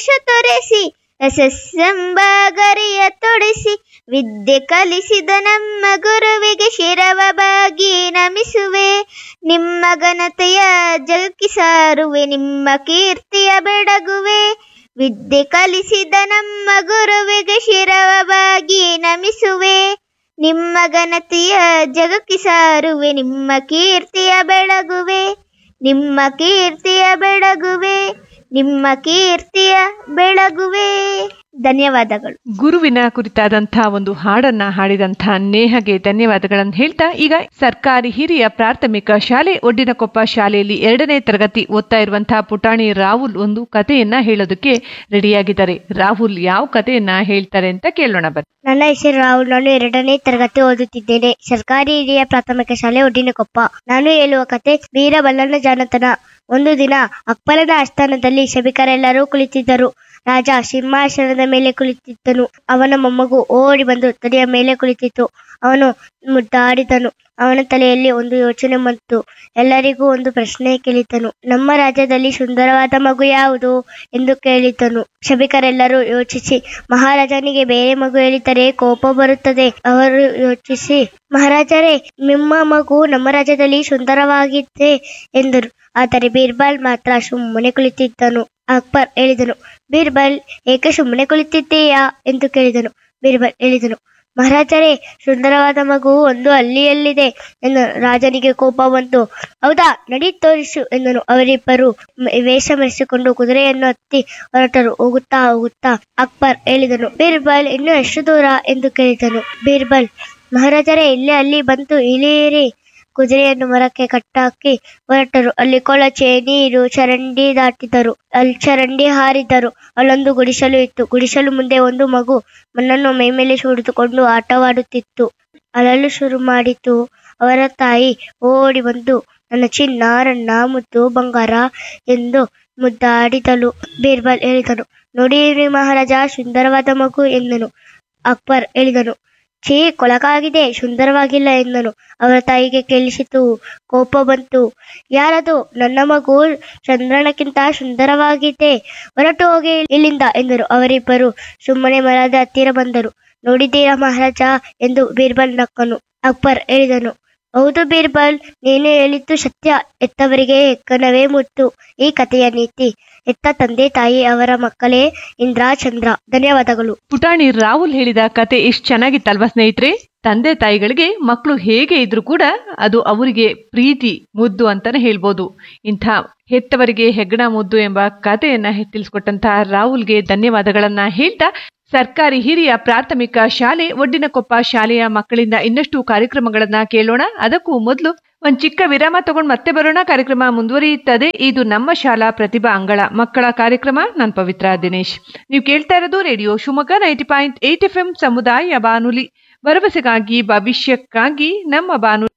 ಕಲ್ಮಶ ತೊರೆಸಿ ಎಸೆಸ್ಸೆಂಬ ಗರಿಯ ತೊಡಿಸಿ ವಿದ್ಯೆ ಕಲಿಸಿದ ನಮ್ಮ ಗುರುವಿಗೆ ಶಿರವ ಬಾಗಿ ನಮಿಸುವೆ ನಿಮ್ಮ ಘನತೆಯ ಜಲ್ಕಿ ಸಾರುವೆ ನಿಮ್ಮ ಕೀರ್ತಿಯ ಬೆಡಗುವೆ ವಿದ್ಯೆ ಕಲಿಸಿದ ನಮ್ಮ ಗುರುವಿಗೆ ಶಿರವ ಬಾಗಿ ನಮಿಸುವೆ ನಿಮ್ಮ ಘನತೆಯ ಜಗಕ್ಕಿ ಸಾರುವೆ ನಿಮ್ಮ ಕೀರ್ತಿಯ ಬೆಳಗುವೆ ನಿಮ್ಮ ಕೀರ್ತಿಯ ಬೆಳಗುವೆ ನಿಮ್ಮ ಕೀರ್ತಿಯ ಬೆಳಗುವೆ ಧನ್ಯವಾದಗಳು ಗುರುವಿನ ಕುರಿತಾದಂತಹ ಒಂದು ಹಾಡನ್ನ ಹಾಡಿದಂತಹ ನೇಹಗೆ ಧನ್ಯವಾದಗಳನ್ನು ಹೇಳ್ತಾ ಈಗ ಸರ್ಕಾರಿ ಹಿರಿಯ ಪ್ರಾಥಮಿಕ ಶಾಲೆ ಒಡ್ಡಿನಕೊಪ್ಪ ಶಾಲೆಯಲ್ಲಿ ಎರಡನೇ ತರಗತಿ ಓದ್ತಾ ಇರುವಂತಹ ಪುಟಾಣಿ ರಾಹುಲ್ ಒಂದು ಕಥೆಯನ್ನ ಹೇಳೋದಕ್ಕೆ ರೆಡಿಯಾಗಿದ್ದಾರೆ ರಾಹುಲ್ ಯಾವ ಕಥೆಯನ್ನ ಹೇಳ್ತಾರೆ ಅಂತ ಕೇಳೋಣ ಬನ್ನಿ ನನ್ನ ಹೆಸರು ರಾಹುಲ್ ನಾನು ಎರಡನೇ ತರಗತಿ ಓದುತ್ತಿದ್ದೇನೆ ಸರ್ಕಾರಿ ಹಿರಿಯ ಪ್ರಾಥಮಿಕ ಶಾಲೆ ಒಡ್ಡಿನಕೊಪ್ಪ ನಾನು ಹೇಳುವ ಕತೆ ವೀರಬಲ್ಲನ ಜಾನತನ ಒಂದು ದಿನ ಅಕ್ಬರನ ಆಸ್ಥಾನದಲ್ಲಿ ಶಬಿಕರೆಲ್ಲರೂ ಕುಳಿತಿದ್ದರು ರಾಜ ಸಿಂಹಾಸನದ ಮೇಲೆ ಕುಳಿತಿದ್ದನು ಅವನ ಮೊಮ್ಮಗು ಓಡಿ ಬಂದು ತಲೆಯ ಮೇಲೆ ಕುಳಿತಿತ್ತು ಅವನು ಮುದ್ದಾಡಿದನು ಅವನ ತಲೆಯಲ್ಲಿ ಒಂದು ಯೋಚನೆ ಬಂತು ಎಲ್ಲರಿಗೂ ಒಂದು ಪ್ರಶ್ನೆ ಕೇಳಿದನು ನಮ್ಮ ರಾಜ್ಯದಲ್ಲಿ ಸುಂದರವಾದ ಮಗು ಯಾವುದು ಎಂದು ಕೇಳಿದನು ಶಬಿಕರೆಲ್ಲರೂ ಯೋಚಿಸಿ ಮಹಾರಾಜನಿಗೆ ಬೇರೆ ಮಗು ಹೇಳಿದರೆ ಕೋಪ ಬರುತ್ತದೆ ಅವರು ಯೋಚಿಸಿ ಮಹಾರಾಜರೇ ನಿಮ್ಮ ಮಗು ನಮ್ಮ ರಾಜ್ಯದಲ್ಲಿ ಸುಂದರವಾಗಿದೆ ಎಂದರು ಆದರೆ ಬೀರ್ಬಲ್ ಮಾತ್ರ ಸುಮ್ಮನೆ ಕುಳಿತಿದ್ದನು ಅಕ್ಬರ್ ಹೇಳಿದನು ಬೀರ್ಬಲ್ ಏಕೆ ಸುಮ್ಮನೆ ಕುಳಿತಿದ್ದೀಯಾ ಎಂದು ಕೇಳಿದನು ಬೀರ್ಬಲ್ ಹೇಳಿದನು ಮಹಾರಾಜರೇ ಸುಂದರವಾದ ಮಗು ಒಂದು ಹಳ್ಳಿಯಲ್ಲಿದೆ ಎಂದು ರಾಜನಿಗೆ ಕೋಪ ಬಂತು ಹೌದಾ ನಡಿ ತೋರಿಸು ಎಂದನು ಅವರಿಬ್ಬರು ಮ- ವೇಷ ಮೆರೆಸಿಕೊಂಡು ಕುದುರೆಯನ್ನು ಹತ್ತಿ ಹೊರಟರು ಹೋಗುತ್ತಾ ಹೋಗುತ್ತಾ ಅಕ್ಬರ್ ಹೇಳಿದನು ಬೀರ್ಬಲ್ ಇನ್ನು ಎಷ್ಟು ದೂರ ಎಂದು ಕೇಳಿದನು ಬೀರ್ಬಲ್ ಮಹಾರಾಜರೇ ಇಲ್ಲೇ ಅಲ್ಲಿ ಬಂತು ಇಳಿಯಿರಿ ಕುದುರೆಯನ್ನು ಮರಕ್ಕೆ ಕಟ್ಟಾಕಿ ಹೊರಟರು ಅಲ್ಲಿ ಕೊಳಚೆ ನೀರು ಚರಂಡಿ ದಾಟಿದರು ಅಲ್ಲಿ ಚರಂಡಿ ಹಾರಿದರು ಅಲ್ಲೊಂದು ಗುಡಿಸಲು ಇತ್ತು ಗುಡಿಸಲು ಮುಂದೆ ಒಂದು ಮಗು ಮಣ್ಣನ್ನು ಮೈಮೇಲೆ ಸುಡಿದುಕೊಂಡು ಆಟವಾಡುತ್ತಿತ್ತು ಅಳಲು ಶುರು ಮಾಡಿತು ಅವರ ತಾಯಿ ಓಡಿ ಬಂದು ನನ್ನ ಚಿನ್ನ ರನ್ನ ಮುದ್ದು ಬಂಗಾರ ಎಂದು ಮುದ್ದಾಡಿದಳು ಬೀರ್ಬಲ್ ಹೇಳಿದನು ನೋಡಿರಿ ಮಹಾರಾಜ ಸುಂದರವಾದ ಮಗು ಎಂದನು ಅಕ್ಬರ್ ಹೇಳಿದನು ಛೀ ಕೊಳಕಾಗಿದೆ ಸುಂದರವಾಗಿಲ್ಲ ಎಂದನು ಅವರ ತಾಯಿಗೆ ಕೇಳಿಸಿತು ಕೋಪ ಬಂತು ಯಾರದು ನನ್ನ ಮಗು ಚಂದ್ರನಕ್ಕಿಂತ ಸುಂದರವಾಗಿದೆ ಹೊರಟು ಹೋಗಿ ಇಲ್ಲಿಂದ ಎಂದರು ಅವರಿಬ್ಬರು ಸುಮ್ಮನೆ ಮರದ ಹತ್ತಿರ ಬಂದರು ನೋಡಿದ್ದೀರಾ ಮಹಾರಾಜ ಎಂದು ಬೀರ್ಬಲ್ ನಕ್ಕನು ಅಕ್ಬರ್ ಹೇಳಿದನು ಹೌದು ಬೀರ್ಬಲ್ ನೀನು ಹೇಳಿದ್ದು ಸತ್ಯ ಎತ್ತವರಿಗೆ ಎಕ್ಕನವೇ ಮುತ್ತು ಈ ಕಥೆಯ ನೀತಿ ಎತ್ತ ತಂದೆ ತಾಯಿ ಅವರ ಮಕ್ಕಳೇ ಇಂದ್ರ ಚಂದ್ರ ಧನ್ಯವಾದಗಳು ಪುಟಾಣಿ ರಾಹುಲ್ ಹೇಳಿದ ಕತೆ ಎಷ್ಟು ಚೆನ್ನಾಗಿತ್ತಲ್ವಾ ಸ್ನೇಹಿತರೆ ತಂದೆ ತಾಯಿಗಳಿಗೆ ಮಕ್ಕಳು ಹೇಗೆ ಇದ್ರೂ ಕೂಡ ಅದು ಅವರಿಗೆ ಪ್ರೀತಿ ಮುದ್ದು ಅಂತಾನೆ ಹೇಳ್ಬೋದು ಇಂಥ ಹೆತ್ತವರಿಗೆ ಹೆಗ್ಗಣ ಮುದ್ದು ಎಂಬ ಕಥೆಯನ್ನ ತಿಳಿಸ್ಕೊಟ್ಟಂತಹ ರಾಹುಲ್ಗೆ ಧನ್ಯವಾದಗಳನ್ನ ಹೇಳ್ತಾ ಸರ್ಕಾರಿ ಹಿರಿಯ ಪ್ರಾಥಮಿಕ ಶಾಲೆ ಒಡ್ಡಿನಕೊಪ್ಪ ಶಾಲೆಯ ಮಕ್ಕಳಿಂದ ಇನ್ನಷ್ಟು ಕಾರ್ಯಕ್ರಮಗಳನ್ನ ಕೇಳೋಣ ಅದಕ್ಕೂ ಮೊದಲು ಒಂದ್ ಚಿಕ್ಕ ವಿರಾಮ ತಗೊಂಡು ಮತ್ತೆ ಬರೋಣ ಕಾರ್ಯಕ್ರಮ ಮುಂದುವರಿಯುತ್ತದೆ ಇದು ನಮ್ಮ ಶಾಲಾ ಪ್ರತಿಭಾ ಅಂಗಳ ಮಕ್ಕಳ ಕಾರ್ಯಕ್ರಮ ನಾನು ಪವಿತ್ರ ದಿನೇಶ್ ನೀವು ಕೇಳ್ತಾ ಇರೋದು radio Shivamogga ninety point eight FM ಎಂ ಸಮುದಾಯ ಬಾನುಲಿ ಭರವಸೆಗಾಗಿ ಭವಿಷ್ಯಕ್ಕಾಗಿ ನಮ್ಮ ಬಾನು